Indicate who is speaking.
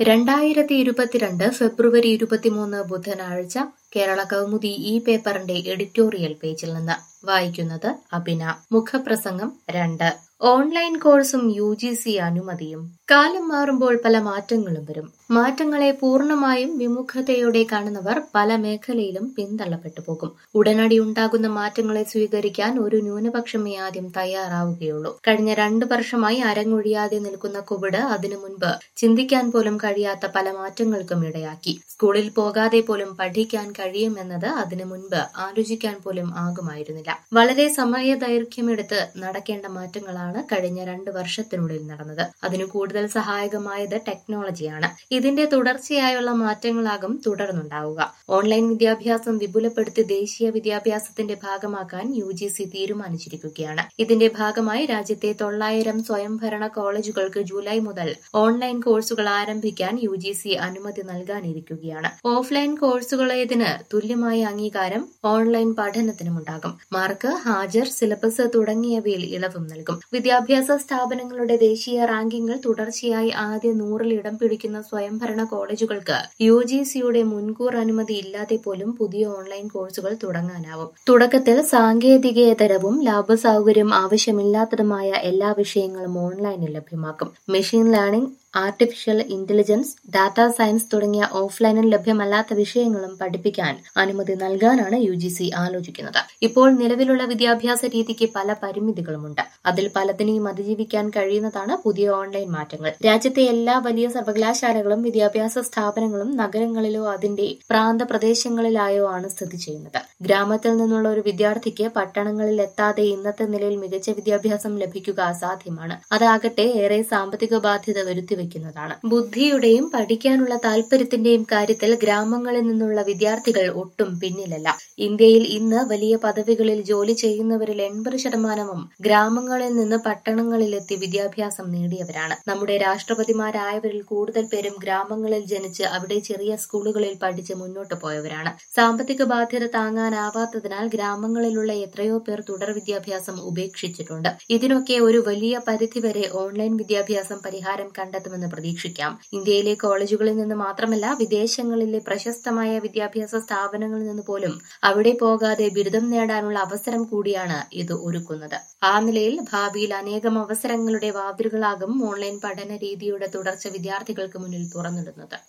Speaker 1: രണ്ടായിരത്തി ഇരുപത്തിരണ്ട് ഫെബ്രുവരി ഇരുപത്തിമൂന്ന് ബുധനാഴ്ച കേരള കൗമുദി ഈ പേപ്പറിന്റെ എഡിറ്റോറിയൽ പേജിൽ നിന്ന് വായിക്കുന്നത് അബിന മുഖപ്രസംഗം രണ്ട് ഓൺലൈൻ കോഴ്സും യു ജി സി അനുമതിയും കാലം മാറുമ്പോൾ പല മാറ്റങ്ങളും വരും മാറ്റങ്ങളെ പൂർണ്ണമായും വിമുഖതയോടെ കാണുന്നവർ പല മേഖലയിലും പിന്തള്ളപ്പെട്ടു പോകും ഉടനടി ഉണ്ടാകുന്ന മാറ്റങ്ങളെ സ്വീകരിക്കാൻ ഒരു ന്യൂനപക്ഷമേ ആദ്യം തയ്യാറാവുകയുള്ളൂ കഴിഞ്ഞ രണ്ടു വർഷമായി അരങ്ങൊഴിയാതെ നിൽക്കുന്ന കോവിഡ് അതിനു മുൻപ് ചിന്തിക്കാൻ പോലും കഴിയാത്ത പല മാറ്റങ്ങൾക്കും ഇടയാക്കി സ്കൂളിൽ പോകാതെ പോലും പഠിക്കാൻ കഴിയുമെന്നത് അതിനു മുൻപ് ആലോചിക്കാൻ പോലും ആകുമായിരുന്നില്ല വളരെ സമയദൈർഘ്യമെടുത്ത് നടക്കേണ്ട മാറ്റങ്ങളാണ് കഴിഞ്ഞ രണ്ട് വർഷത്തിനുള്ളിൽ നടന്നത് അതിനു കൂടുതൽ സഹായകമായത് ടെക്നോളജിയാണ് ഇതിന്റെ തുടർച്ചയായുള്ള മാറ്റങ്ങളാകും തുടർന്നുണ്ടാവുക ഓൺലൈൻ വിദ്യാഭ്യാസം വിപുലപ്പെടുത്തി ദേശീയ വിദ്യാഭ്യാസത്തിന്റെ ഭാഗമാക്കാൻ യു ജി സി തീരുമാനിച്ചിരിക്കുകയാണ് ഇതിന്റെ ഭാഗമായി രാജ്യത്തെ തൊള്ളായിരം സ്വയംഭരണ കോളേജുകൾക്ക് ജൂലൈ മുതൽ ഓൺലൈൻ കോഴ്സുകൾ ആരംഭിക്കാൻ യു ജി സി അനുമതി നൽകാനിരിക്കുകയാണ് ഓഫ്ലൈൻ കോഴ്സുകളേതിന് തുല്യമായ അംഗീകാരം ഓൺലൈൻ പഠനത്തിനുമുണ്ടാകും മാർക്ക് ഹാജർ സിലബസ് തുടങ്ങിയവയിൽ ഇളവും നൽകും വിദ്യാഭ്യാസ സ്ഥാപനങ്ങളുടെ ദേശീയ റാങ്കിങ്ങിൽ തുടർച്ചയായി ആദ്യ നൂറിൽ ഇടം പിടിക്കുന്ന സ്വയംഭരണ കോളേജുകൾക്ക് യു ജി സിയുടെ മുൻകൂർ അനുമതി ഇല്ലാതെ പോലും പുതിയ ഓൺലൈൻ കോഴ്സുകൾ തുടങ്ങാനാവും തുടക്കത്തിൽ സാങ്കേതികേതരവും ലാഭസൗകര്യം ആവശ്യമില്ലാത്തതുമായ എല്ലാ വിഷയങ്ങളും ഓൺലൈനിൽ ലഭ്യമാക്കും machine learning artificial intelligence data science തുടങ്ങിയ ഓഫ്ലൈനിൽ ലഭ്യമല്ലാത്ത വിഷയങ്ങളും പഠിപ്പിക്കാൻ അനുമതി നൽകാനാണ് യു ജി സി ആലോചിക്കുന്നത് ഇപ്പോൾ നിലവിലുള്ള വിദ്യാഭ്യാസ രീതിക്ക് പല പരിമിതികളുമുണ്ട് അതിൽ പലതിനെയും അതിജീവിക്കാൻ കഴിയുന്നതാണ് പുതിയ ഓൺലൈൻ മാറ്റങ്ങൾ രാജ്യത്തെ എല്ലാ വലിയ സർവകലാശാലകളും വിദ്യാഭ്യാസ സ്ഥാപനങ്ങളും നഗരങ്ങളിലോ അതിന്റെ പ്രാന്ത പ്രദേശങ്ങളിലായോ ആണ് സ്ഥിതി ചെയ്യുന്നത് ഗ്രാമത്തിൽ നിന്നുള്ള ഒരു വിദ്യാർത്ഥിക്ക് പട്ടണങ്ങളിൽ എത്താതെ ഇന്നത്തെ നിലയിൽ മികച്ച വിദ്യാഭ്യാസം ലഭിക്കുക അസാധ്യമാണ് അതാകട്ടെ ഏറെ സാമ്പത്തിക ബാധ്യത വരുത്തി വെക്കുന്നതാണ് ബുദ്ധിയുടെയും പഠിക്കാനുള്ള താല്പര്യത്തിന്റെയും കാര്യത്തിൽ ഗ്രാമങ്ങളിൽ നിന്നുള്ള വിദ്യാർത്ഥികൾ ഒട്ടും പിന്നിലല്ല ഇന്ത്യയിൽ ഇന്ന് വലിയ പദവികളിൽ ജോലി ചെയ്യുന്നവരിൽ എൺപത് ശതമാനവും ഗ്രാമങ്ങളിൽ നിന്ന് പട്ടണങ്ങളിലെത്തി വിദ്യാഭ്യാസം നേടിയവരാണ് നമ്മുടെ രാഷ്ട്രപതിമാരായവരിൽ കൂടുതൽ പേരും ഗ്രാമങ്ങളിൽ ജനിച്ച് അവിടെ ചെറിയ സ്കൂളുകളിൽ പഠിച്ച് മുന്നോട്ട് പോയവരാണ് സാമ്പത്തിക ബാധ്യത താങ്ങാനാവാത്തതിനാൽ ഗ്രാമങ്ങളിലുള്ള എത്രയോ പേർ തുടർ വിദ്യാഭ്യാസം ഉപേക്ഷിച്ചിട്ടുണ്ട് ഇതിനൊക്കെ ഒരു വലിയ പരിധിവരെ ഓൺലൈൻ വിദ്യാഭ്യാസം പരിഹാരം കണ്ടെത്തും എത്തുമെന്ന് പ്രതീക്ഷിക്കാം ഇന്ത്യയിലെ കോളേജുകളിൽ നിന്ന് മാത്രമല്ല വിദേശങ്ങളിലെ പ്രശസ്തമായ വിദ്യാഭ്യാസ സ്ഥാപനങ്ങളിൽ നിന്ന് പോലും അവിടെ പോകാതെ ബിരുദം നേടാനുള്ള അവസരം കൂടിയാണ് ഇത് ഒരുക്കുന്നത് ആ നിലയിൽ ഭാവിയിൽ അനേകം അവസരങ്ങളുടെ വാതിലുകളാകും ഓൺലൈൻ പഠന രീതിയുടെ തുടർച്ച വിദ്യാർത്ഥികൾക്ക് മുന്നിൽ തുറന്നിടുന്നത്